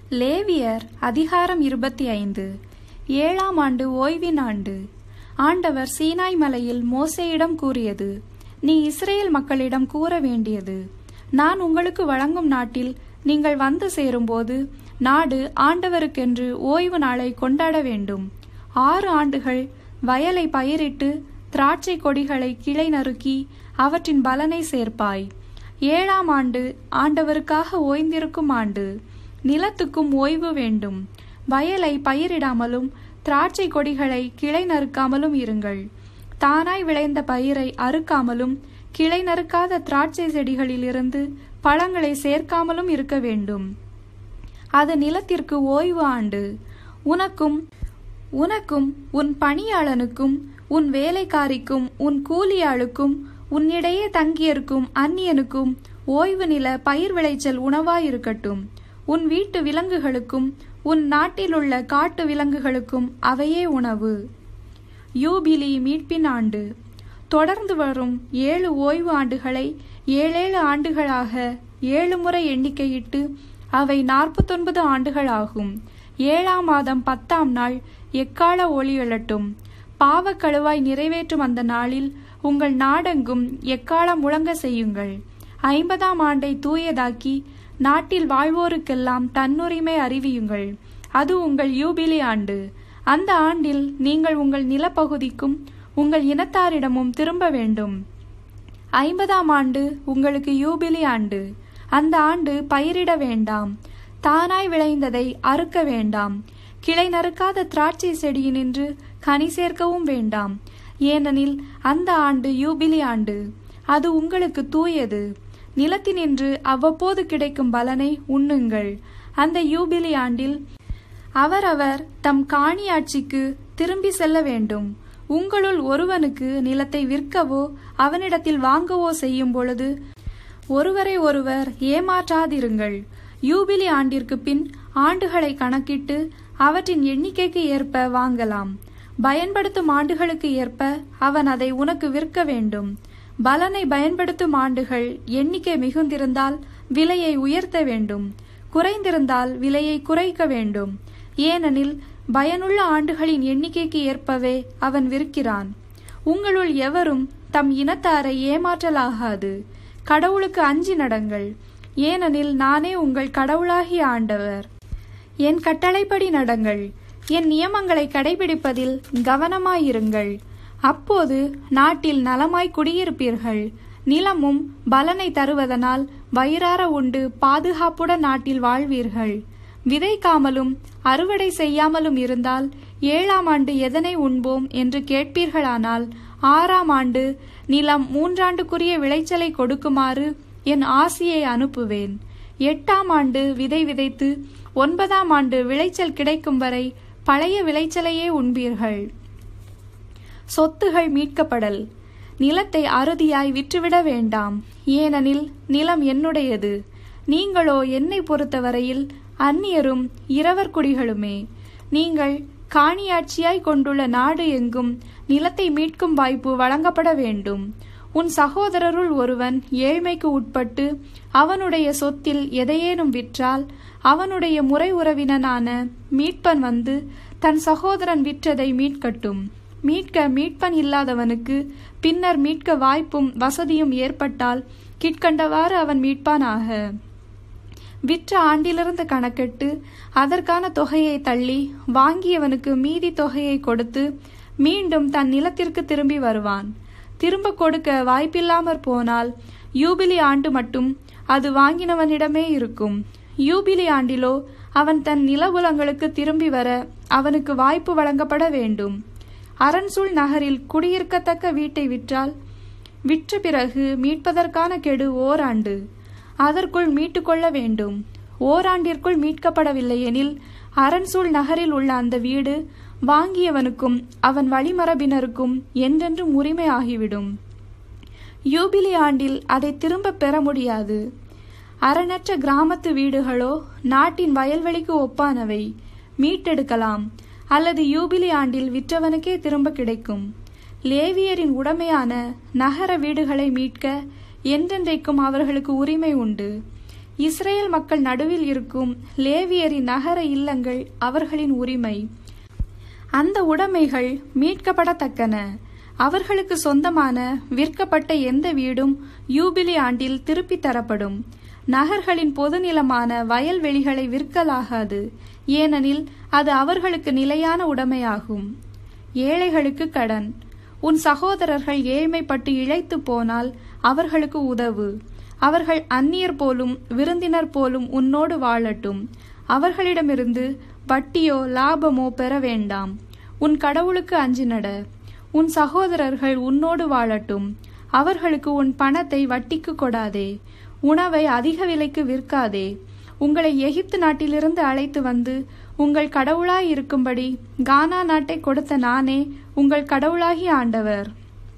லேவியர் அதிகாரம் இருபத்தி ஐந்து ஏழாம் ஆண்டு ஓய்வின் ஆண்டு ஆண்டவர் சீனாய் மலையில் மோசேயிடம் கூறியது நீ இஸ்ரேல் மக்களிடம் கூற வேண்டியது நான் உங்களுக்கு வழங்கும் நாட்டில் நீங்கள் வந்து சேரும்போது நாடு ஆண்டவருக்கென்று ஓய்வு நாளை கொண்டாட வேண்டும் ஆறு ஆண்டுகள் வயலை பயிரிட்டு திராட்சை கொடிகளை கிளை நறுக்கி அவற்றின் பலனை சேர்ப்பாய் ஏழாம் ஆண்டு ஆண்டவருக்காக ஓய்ந்திருக்கும் ஆண்டு நிலத்துக்கும் ஓய்வு வேண்டும் வயலை பயிரிடாமலும் திராட்சை கொடிகளை கிளை நறுக்காமலும் இருங்கள் தானாய் விளைந்த பயிரை அறுக்காமலும் கிளை நறுக்காத திராட்சை செடிகளிலிருந்து பழங்களை சேர்க்காமலும் இருக்க வேண்டும் அது நிலத்திற்கு ஓய்வு ஆண்டு உனக்கும் உனக்கும் உன் பணியாளனுக்கும் உன் வேலைக்காரிக்கும் உன் கூலியாளுக்கும் உன்னிடையே தங்கியிருக்கும் அந்நியனுக்கும் ஓய்வு நில பயிர் விளைச்சல் உணவாயிருக்கட்டும் உன் வீட்டு விலங்குகளுக்கும் உன் நாட்டிலுள்ள காட்டு விலங்குகளுக்கும் அவையே உணவு யூபிலி மீட்பின் ஆண்டு தொடர்ந்து வரும் ஏழு ஓய்வு ஆண்டுகளை ஏழேழு ஆண்டுகளாக ஏழு முறை எண்ணிக்கையிட்டு அவை நாற்பத்தொன்பது ஆண்டுகளாகும் ஏழாம் மாதம் பத்தாம் நாள் எக்கால ஒளி எழட்டும் பாவக்கழுவாய் நிறைவேற்றும் அந்த நாளில் உங்கள் நாடெங்கும் எக்காலம் முழங்க செய்யுங்கள் ஐம்பதாம் ஆண்டை தூயதாக்கி நாட்டில் வாழ்வோருக்கெல்லாம் தன்னுரிமை அறிவியுங்கள் அது உங்கள் யூபிலி ஆண்டு அந்த ஆண்டில் நீங்கள் உங்கள் நிலப்பகுதிக்கும் உங்கள் இனத்தாரிடமும் திரும்ப வேண்டும் ஐம்பதாம் ஆண்டு உங்களுக்கு யூபிலி ஆண்டு அந்த ஆண்டு பயிரிட வேண்டாம் தானாய் விளைந்ததை அறுக்க வேண்டாம் கிளை நறுக்காத திராட்சை செடியினின்று கனி சேர்க்கவும் வேண்டாம் ஏனெனில் அந்த ஆண்டு யூபிலி ஆண்டு அது உங்களுக்கு தூயது நிலத்தினின்று அவ்வப்போது கிடைக்கும் பலனை உண்ணுங்கள் அந்த யூபிலி ஆண்டில் அவரவர் தம் காணியாட்சிக்கு திரும்பி செல்ல வேண்டும் உங்களுள் ஒருவனுக்கு நிலத்தை விற்கவோ அவனிடத்தில் வாங்கவோ செய்யும் பொழுது ஒருவரை ஒருவர் ஏமாற்றாதிருங்கள் யூபிலி ஆண்டிற்கு பின் ஆண்டுகளை கணக்கிட்டு அவற்றின் எண்ணிக்கைக்கு ஏற்ப வாங்கலாம் பயன்படுத்தும் ஆண்டுகளுக்கு ஏற்ப அவன் அதை உனக்கு விற்க வேண்டும் பலனை பயன்படுத்தும் ஆண்டுகள் எண்ணிக்கை மிகுந்திருந்தால் விலையை உயர்த்த வேண்டும் குறைந்திருந்தால் விலையை குறைக்க வேண்டும் ஏனெனில் பயனுள்ள ஆண்டுகளின் எண்ணிக்கைக்கு ஏற்பவே அவன் விற்கிறான் உங்களுள் எவரும் தம் இனத்தாரை ஏமாற்றலாகாது கடவுளுக்கு அஞ்சி நடங்கள் ஏனெனில் நானே உங்கள் கடவுளாகிய ஆண்டவர் என் கட்டளைப்படி நடங்கள் என் நியமங்களை கடைபிடிப்பதில் கவனமாயிருங்கள் அப்போது நாட்டில் நலமாய் குடியிருப்பீர்கள் நிலமும் பலனை தருவதனால் வயிறார உண்டு பாதுகாப்புடன் நாட்டில் வாழ்வீர்கள் விதைக்காமலும் அறுவடை செய்யாமலும் இருந்தால் ஏழாம் ஆண்டு எதனை உண்போம் என்று கேட்பீர்களானால் ஆறாம் ஆண்டு நிலம் மூன்றாண்டுக்குரிய விளைச்சலை கொடுக்குமாறு என் ஆசியை அனுப்புவேன் எட்டாம் ஆண்டு விதை விதைத்து ஒன்பதாம் ஆண்டு விளைச்சல் கிடைக்கும் வரை பழைய விளைச்சலையே உண்பீர்கள் சொத்துகள் மீட்கப்படல் நிலத்தை அறுதியாய் விற்றுவிட வேண்டாம் ஏனெனில் நிலம் என்னுடையது நீங்களோ என்னை பொறுத்தவரையில் அந்நியரும் இரவர் குடிகளுமே நீங்கள் காணியாட்சியாய் கொண்டுள்ள நாடு எங்கும் நிலத்தை மீட்கும் வாய்ப்பு வழங்கப்பட வேண்டும் உன் சகோதரருள் ஒருவன் ஏழ்மைக்கு உட்பட்டு அவனுடைய சொத்தில் எதையேனும் விற்றால் அவனுடைய முறை உறவினனான மீட்பன் வந்து தன் சகோதரன் விற்றதை மீட்கட்டும் மீட்க மீட்பன் இல்லாதவனுக்கு பின்னர் மீட்க வாய்ப்பும் வசதியும் ஏற்பட்டால் கிட்கண்டவாறு அவன் மீட்பானாக விற்ற ஆண்டிலிருந்து கணக்கிட்டு அதற்கான தொகையை தள்ளி வாங்கியவனுக்கு மீதி தொகையை கொடுத்து மீண்டும் தன் நிலத்திற்கு திரும்பி வருவான் திரும்ப கொடுக்க வாய்ப்பில்லாமற் போனால் யூபிலி ஆண்டு மட்டும் அது வாங்கினவனிடமே இருக்கும் யூபிலி ஆண்டிலோ அவன் தன் நிலபுலங்களுக்கு திரும்பி வர அவனுக்கு வாய்ப்பு வழங்கப்பட வேண்டும் அரண்சூழ் நகரில் குடியிருக்கத்தக்க வீட்டை விற்றால் விற்ற பிறகு மீட்பதற்கான கெடு ஓராண்டு அதற்குள் மீட்டுக்கொள்ள வேண்டும் ஓராண்டிற்குள் மீட்கப்படவில்லை எனில் அரண்சூழ் நகரில் உள்ள அந்த வீடு வாங்கியவனுக்கும் அவன் வழிமரபினருக்கும் என்றென்றும் உரிமை ஆகிவிடும் யூபிலி ஆண்டில் அதை திரும்ப பெற முடியாது அறநற்ற கிராமத்து வீடுகளோ நாட்டின் வயல்வெளிக்கு ஒப்பானவை மீட்டெடுக்கலாம் அல்லது யூபிலி ஆண்டில் விற்றவனுக்கே திரும்ப கிடைக்கும் லேவியரின் உடைமையான நகர வீடுகளை மீட்க என்றென்றைக்கும் அவர்களுக்கு உரிமை உண்டு இஸ்ரேல் மக்கள் நடுவில் இருக்கும் லேவியரின் நகர இல்லங்கள் அவர்களின் உரிமை அந்த உடைமைகள் மீட்கப்படத்தக்கன அவர்களுக்கு சொந்தமான விற்கப்பட்ட எந்த வீடும் யூபிலி ஆண்டில் திருப்பித் தரப்படும் நகர்களின் பொதுநிலமான வயல்வெளிகளை விற்கலாகாது ஏனெனில் அது அவர்களுக்கு நிலையான உடைமையாகும் ஏழைகளுக்கு கடன் உன் சகோதரர்கள் ஏழ்மைப்பட்டு இழைத்து போனால் அவர்களுக்கு உதவு அவர்கள் அந்நியர் போலும் விருந்தினர் போலும் உன்னோடு வாழட்டும் அவர்களிடமிருந்து வட்டியோ லாபமோ பெற வேண்டாம் உன் கடவுளுக்கு அஞ்சி நட உன் சகோதரர்கள் உன்னோடு வாழட்டும் அவர்களுக்கு உன் பணத்தை வட்டிக்கு கொடாதே உணவை அதிக விலைக்கு விற்காதே உங்களை எகிப்து நாட்டிலிருந்து அழைத்து வந்து உங்கள் கடவுளாய் இருக்கும்படி கானா நாட்டை கொடுத்த நானே உங்கள் கடவுளாகி ஆண்டவர்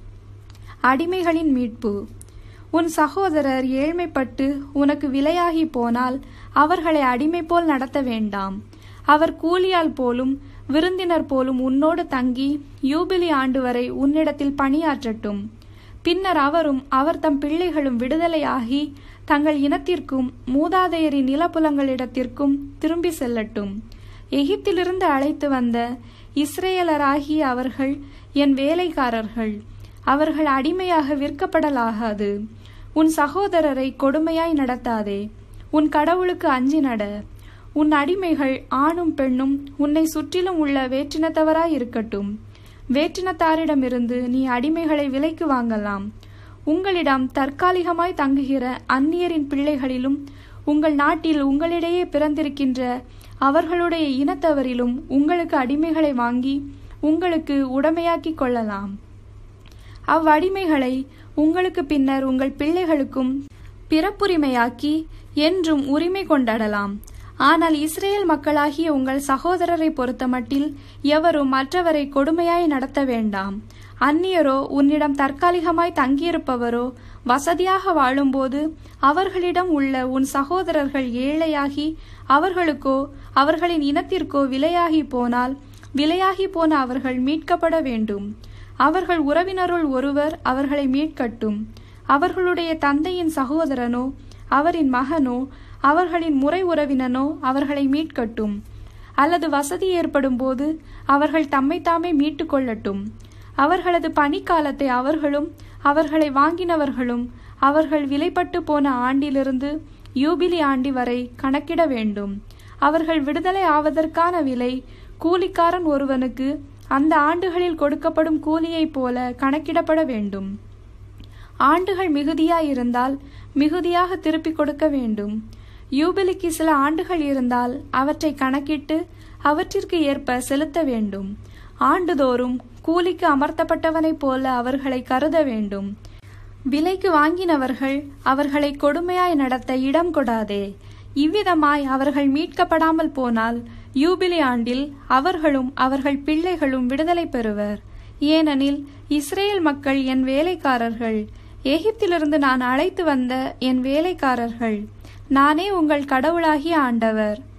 அடிமைகளின் மீட்பு உன் சகோதரர் ஏழ்மைப்பட்டு உனக்கு விலையாகி போனால் அவர்களை அடிமை போல் நடத்த வேண்டாம் அவர் கூலியால் போலும் விருந்தினர் போலும் உன்னோடு தங்கி யூபிலி ஆண்டு வரை உன்னிடத்தில் பணியாற்றட்டும் பின்னர் அவரும் அவர் தம் பிள்ளைகளும் விடுதலையாகி தங்கள் இனத்திற்கும் மூதாதையரின் நிலப்புலங்களிடத்திற்கும் திரும்பி செல்லட்டும் எகிப்திலிருந்து அழைத்து வந்த இஸ்ரேலராகிய அவர்கள் என் வேலைக்காரர்கள் அவர்கள் அடிமையாக விற்கப்படலாகாது உன் சகோதரரை கொடுமையாய் நடத்தாதே உன் கடவுளுக்கு அஞ்சி நட உன் அடிமைகள் ஆணும் பெண்ணும் உன்னை சுற்றிலும் உள்ள வேற்றினத்தவராய் இருக்கட்டும் வேற்றினத்தாரிடமிருந்து நீ அடிமைகளை விலைக்கு வாங்கலாம் உங்களிடம் தற்காலிகமாய் தங்குகிற அந்நியரின் பிள்ளைகளிலும் உங்கள் நாட்டில் உங்களிடையே பிறந்திருக்கின்ற அவர்களுடைய இனத்தவரிலும் உங்களுக்கு அடிமைகளை வாங்கி உங்களுக்கு உடமையாக்கிக் கொள்ளலாம் அவ்வடிமைகளை உங்களுக்கு பின்னர் உங்கள் பிள்ளைகளுக்கும் பிறப்புரிமையாக்கி என்றும் உரிமை கொண்டாடலாம் ஆனால் இஸ்ரேல் மக்களாகிய உங்கள் சகோதரரை பொறுத்தமட்டில் எவரும் மற்றவரை கொடுமையாய் நடத்த வேண்டாம் அந்நியரோ உன்னிடம் தற்காலிகமாய் தங்கியிருப்பவரோ வசதியாக வாழும்போது அவர்களிடம் உள்ள உன் சகோதரர்கள் ஏழையாகி அவர்களுக்கோ அவர்களின் இனத்திற்கோ விலையாகி போனால் விலையாகி போன அவர்கள் மீட்கப்பட வேண்டும் அவர்கள் உறவினருள் ஒருவர் அவர்களை மீட்கட்டும் அவர்களுடைய தந்தையின் சகோதரனோ அவரின் மகனோ அவர்களின் முறை உறவினனோ அவர்களை மீட்கட்டும் அல்லது வசதி ஏற்படும் போது அவர்கள் தம்மை தாமே மீட்டுக் கொள்ளட்டும் அவர்களது பணிக்காலத்தை அவர்களும் அவர்களை வாங்கினவர்களும் அவர்கள் விலைப்பட்டு போன ஆண்டிலிருந்து யூபிலி ஆண்டி வரை கணக்கிட வேண்டும் அவர்கள் விடுதலை ஆவதற்கான விலை கூலிக்காரன் ஒருவனுக்கு அந்த ஆண்டுகளில் கொடுக்கப்படும் கூலியைப் போல கணக்கிடப்பட வேண்டும் ஆண்டுகள் மிகுதியாயிருந்தால் மிகுதியாக திருப்பிக் கொடுக்க வேண்டும் யூபிலிக்கு சில ஆண்டுகள் இருந்தால் அவற்றை கணக்கிட்டு அவற்றிற்கு ஏற்ப செலுத்த வேண்டும் ஆண்டுதோறும் கூலிக்கு அமர்த்தப்பட்டவனைப் போல அவர்களை கருத வேண்டும் விலைக்கு வாங்கினவர்கள் அவர்களை கொடுமையாய் நடத்த இடம் கொடாதே இவ்விதமாய் அவர்கள் மீட்கப்படாமல் போனால் யூபிலி ஆண்டில் அவர்களும் அவர்கள் பிள்ளைகளும் விடுதலை பெறுவர் ஏனெனில் இஸ்ரேல் மக்கள் என் வேலைக்காரர்கள் எகிப்திலிருந்து நான் அழைத்து வந்த என் வேலைக்காரர்கள் நானே உங்கள் கடவுளாகிய ஆண்டவர்